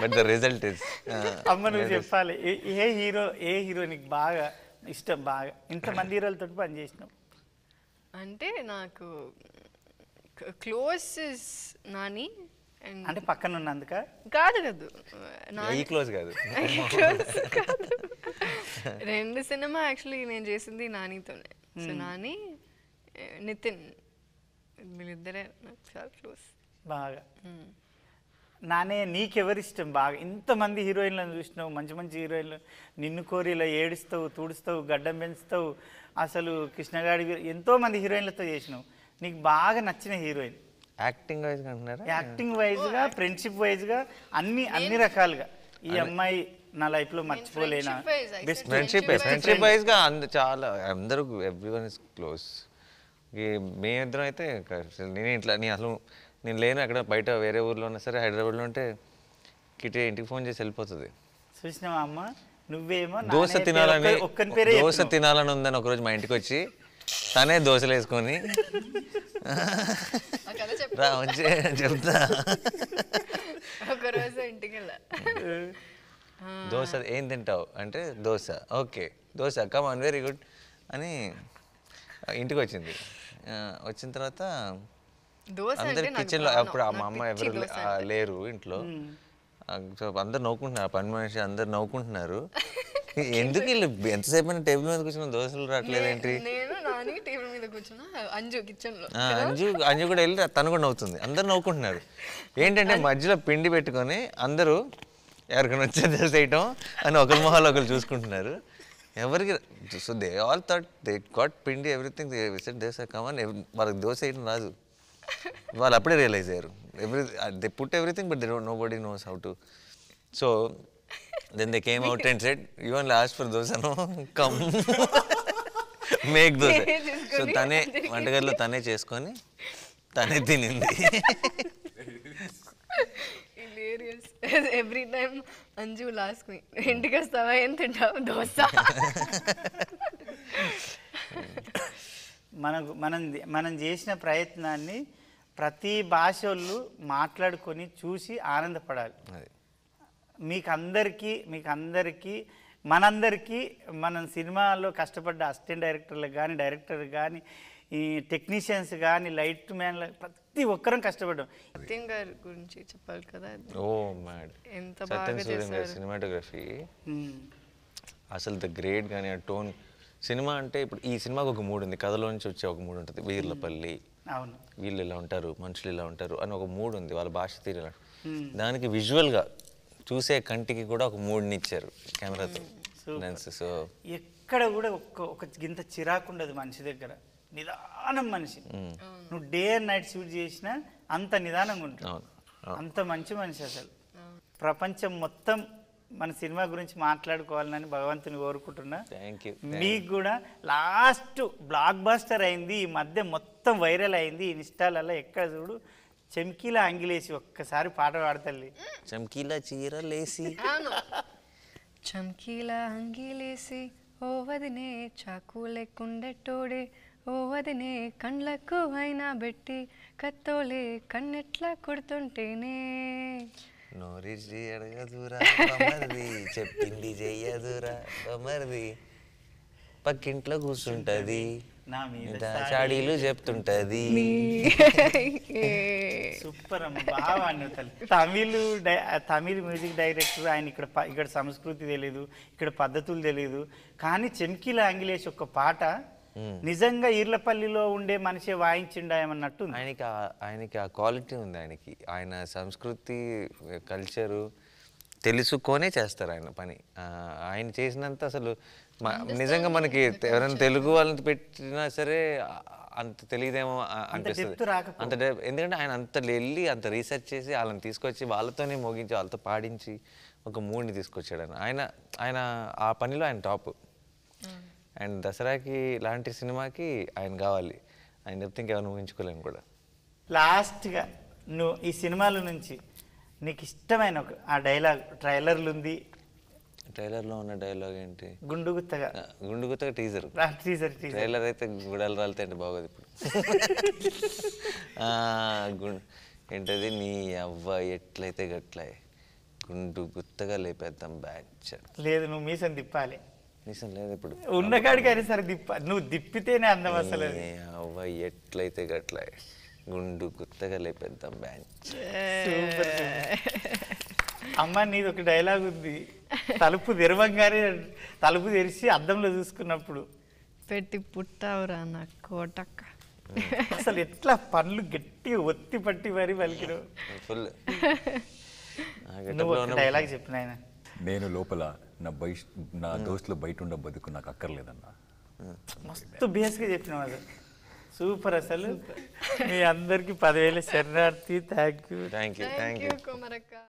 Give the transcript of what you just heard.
But the result is అమ్మ నువ్వు చెప్పాలి ఏ- ఏ హీరో ఏ హీరో నీకు బాగా ఇష్టం బాగా ఇంతమంది హీరోలతో పని చేసినావు అంటే నాకు క్లోజ్ నాని అండ్ అంటే పక్కన ఉన్నందుక కాదు కాదు నాని ఈ క్లోజ్ కాదు close కాదు. రెండు సినిమా యాక్చువల్లీ నేను చేసింది నానితోనే సో నాని ఏ, నితిన్ వీళ్ళిద్దరే నాకు చాలా క్లోజ్ బాగా నానే నీకెవరిష్టం బాగా ఇంతమంది హీరోయిన్లను చూసినావు మంచి మంచి హీరోయిన్లు నిన్ను కోరిలో ఏడుస్తావు తుడుస్తావు గడ్డం పెంచుతావు అసలు కృష్ణగాడి వి- ఎంతో మంది హీరోయిన్లతో చేసినావు నీకు బాగా నచ్చిన హీరోయిన్ యాక్టింగ్ వైజ్ అంటున్నారా యాక్టింగ్ వైజ్గా ఫ్రెండ్షిప్ వైజ్గా అన్ని అన్ని రకాలుగా ఈ అమ్మాయి నా లైఫ్లో మర్చిపోలేనా friendship wise, I best said friendship Friendship friendship wise గా అంద చాలా అందరూ ఎవ్రీ వన్ ఇస్ క్లోజ్ మేమిద్దరం అయితే క- అసలు నేను ఇట్లా నేను అసలు నేను లేను అక్కడ బయట వేరే ఊర్లో ఉన్నా సరే హైదరాబాద్లో ఉంటే కిటే ఇంటికి ఫోన్ చేసి వెళ్ళిపోతుంది చూసినావా అమ్మ నువ్వేమో దోశ నాన్నయ్య పేరు తినాలని ఒక్క- ఒక్కని పేరే దోశ చెప్పినావు. తినాలని ఉందని ఒకరోజు మా ఇంటికి వచ్చి తనే దోశలు వేసుకొని ఆ కథ చెప్పు రా వచ్చి చెప్తా ఒకరోజు ఇంటికి వెళ్ళా దోశ ఏం తింటావు అంటే dosa okay dosa come on very good అని ఇంటికి వచ్చింది ఆ, వచ్చిన తర్వాత దోశ అందరు అంటే నాకు కిచెన్లో ప్రాణం. అప్పుడు ఆ మా నాకు అమ్మ పిచ్చి ఎవరు దోశ లే- ఆ, అంటే. లేరు ఇంట్లో ఆ, సో అందరు నవ్వుకుంటున్నారు పని మనిషి అందరు నవ్వుకుంటున్నారు ఎందుకు వీళ్ళు ఎంతసేపు అయినా టేబుల్ మీద కూర్చున్న దోశలు రావట్లేదేంటి నేను నాని టేబుల్ మీద కూర్చున్నా అంజు కిచెన్ లో ఆ, అంజు అంజు కూడా వెళ్ళి తను కూడా నవ్వుతుంది అందరు నవ్వుకుంటున్నారు ఏంటంటే మధ్యలో పిండి పెట్టుకొని అందరూ ఎవరికైనా వచ్చే దోశ వేయటం అని ఒకరి మొహాలు ఒకరు చూసుకుంటున్నారు ఎవరికి so they all thought they got పిండి ఎవ్రీథింగ్ దే దోశ కమన్ వాళ్ళకి దోశ వేయడం రాదు వాళ్ళు అప్పుడే రియలైజ్ అయ్యారు every they put everything but they don't nobody knows how to so then they came out and set even lost for దోశను come make dosa so తనే వంటగదిలో తనే చేసుకొని తనే తినింది hilarious every time Anju lost మీ ఇంటికి వస్తావా ఏం తింటావు దోశ మనకు మనం మనం చేసిన ప్రయత్నాన్ని ప్రతి భాష వాళ్ళు మాట్లాడుకొని చూసి ఆనందపడాలి అది మీకు అందరికీ మీకు అందరికీ మనందరికీ మనం సినిమాలో కష్టపడ్డ అసిస్టెంట్ డైరెక్టర్లకు కానీ డైరెక్టర్లకు కానీ ఈ టెక్నీషియన్స్ కానీ లైట్ మ్యాన్ల ప్రతి ఒక్కరం కష్టపడ్డాం సత్యం గారి గురించి చెప్పాలి కదా ఓ మ్యాడ్ ఎంత సత్యం బాగా సూర్యం గారి చేశారు. Cinematography um. అసలు ద గ్రేట్ కానీ ఆ టోన్ సినిమా అంటే ఇప్పుడు ఈ సినిమాకి ఒక మూడు ఉంది కథలో నుంచి వచ్చే ఒక మూడు ఉంటుంది వీర్లపల్లి అవును వీళ్ళు ఇలా ఉంటారు మనుషులు ఇలా ఉంటారు అని ఒక మూడు ఉంది వాళ్ళ భాష తీరు ఇలా Hmm. దానికి విజువల్గా చూసే కంటికి కూడా ఒక మూడుని ఇచ్చారు కెమెరాతో లెన్స్ సో ఎక్కడ కూడా ఒక్క ఒక గింత చిరాకు ఉండదు మనిషి దగ్గర నిదానం మనిషి నువ్వు డే అండ్ నైట్ షూట్ చేసినా అంత నిదానంగా ఉంటుంది అవును అవును. అంత మంచి మనిషి అసలు ప్రపంచం మొత్తం మన సినిమా గురించి మాట్లాడుకోవాలని భగవంతుని కోరుకుంటున్నా థ్యాంక్ యూ మీకు కూడా లాస్ట్ బ్లాక్ బాస్టర్ అయింది ఈ మధ్య మొత్తం వైరల్ అయింది ఇన్స్టాలలో ఎక్కడ చూడు చెమ్కీల అంగిలేసి ఒక్కసారి పాట పాడతల్లి చమ్కీలా చీరలేసి అవును చమ్కీలా అంగిలేసి ఓ వదినే చాకు లేకుండెట్టోడే ఓ వదినే కండ్లకు అయినా పెట్టి కత్తోలే కన్నెట్లా కొడుతుంటేనే నోరిచి అడగదురా బొమ్మరిది చెప్పింది చెయ్యదురా బొమ్మరిది పక్కింట్లో కూర్చుంటది నా మీద మీద సాడీలు చాడీలు చెప్తుంటది సూపర్ అమ్మ బాగా పాడినావు తల్లి తమిళ్ డై- తమిళ్ మ్యూజిక్ డైరెక్టర్ ఆయన ఇక్కడ ప- ఇక్కడ సంస్కృతి తెలియదు ఇక్కడ పద్ధతులు తెలియదు కానీ చెమ్కీల ఆంగిలేసి ఒక పాట నిజంగా ఈర్లపల్లిలో ఉండే మనిషి వాయించిండాయమన్నట్టు ఉంది. ఆయనకి ఆ- ఆయనకి ఆ క్వాలిటీ ఉంది ఆయనకి ఆయన సంస్కృతి కల్చరు తెలుసుకొనే చేస్తారు ఆయన పని ఆ, ఆయన చేసినంత అసలు మ- నిజంగా మనకి ఎవరైనా తెలుగు వాళ్ళని పెట్టినా సరే ఆ- అంత తెలియదేమో ఆ- అనిపిస్తుంది depth రాకపో- అంత depth- ఎందుకంటే ఆయన అంత వెళ్ళి అంత రీసెర్చ్ చేసి వాళ్ళని తీసుకొచ్చి వాళ్ళతోనే మోగించి వాళ్ళతో పాడించి ఒక మూడ్ని తీసుకొచ్చాడు ఆయన ఆయన ఆయన ఆ పనిలో ఆయన టాప్ అండ్ దసరాకి లాంటి సినిమాకి ఆయన కావాలి ఆయన చెప్తే ఇంకెవరిని ఊహించుకోలేము కూడా లాస్ట్గా నువ్వు ఈ సినిమాల నుంచి నీకు ఇష్టమైన ఒక ఆ డైలాగ్ ట్రైలర్లు ఉంది ట్రైలర్లో ఉన్న డైలాగ్ ఏంటి గుండు గుత్తగా ఆ, గుండు గుత్తగా టీజర్ టీజర్ టీజర్ ట్రైలర్ అయితే గుడాలు రాలితే అంటే బాగోదు ఇప్పుడు ఆ, గు- ఏంటది నీ అవ్వ ఎట్లయితే గట్ల గుండు గుత్తగా లేపేద్దాం బ్యాచ్ లేదు నువ్వు మీసం తిప్పాలి నిజం లేదు ఇప్పుడు ఉన్న కాడికి అయినా సరే తిప్ప నువ్వు తిప్పితేనే అందం అసలు అది. ఏ అవ్వ ఎట్లయితే గట్ల గుండు గుత్తగా లేపేద్దాం బ్యాచ్ సూపర్ సూపర్. అమ్మ నీది ఒక డైలాగ్ ఉంది తలుపు తెరవంగానే తలుపు తెరిచి అద్దంలో చూసుకున్నప్పుడు పెట్టి పుట్టావురా నా కోటక్క అసలు ఎట్లా పనులు గట్టిగా ఒత్తి పట్టి మరీ పలికినావు ఫుల్ నువ్వు ఒక డైలాగ్ చెప్పిన ఆయన నేను లోపల నా బయట నా దోస్తులు బయట ఉండ బతుకు నాకు అక్కర్లేదన్నా మస్తు బేస్గా చెప్పినావు అది సూపర్ అసలు మీ అందరికి పదివేల శరణార్థి thank you thank you thank thank you you కుమరక్క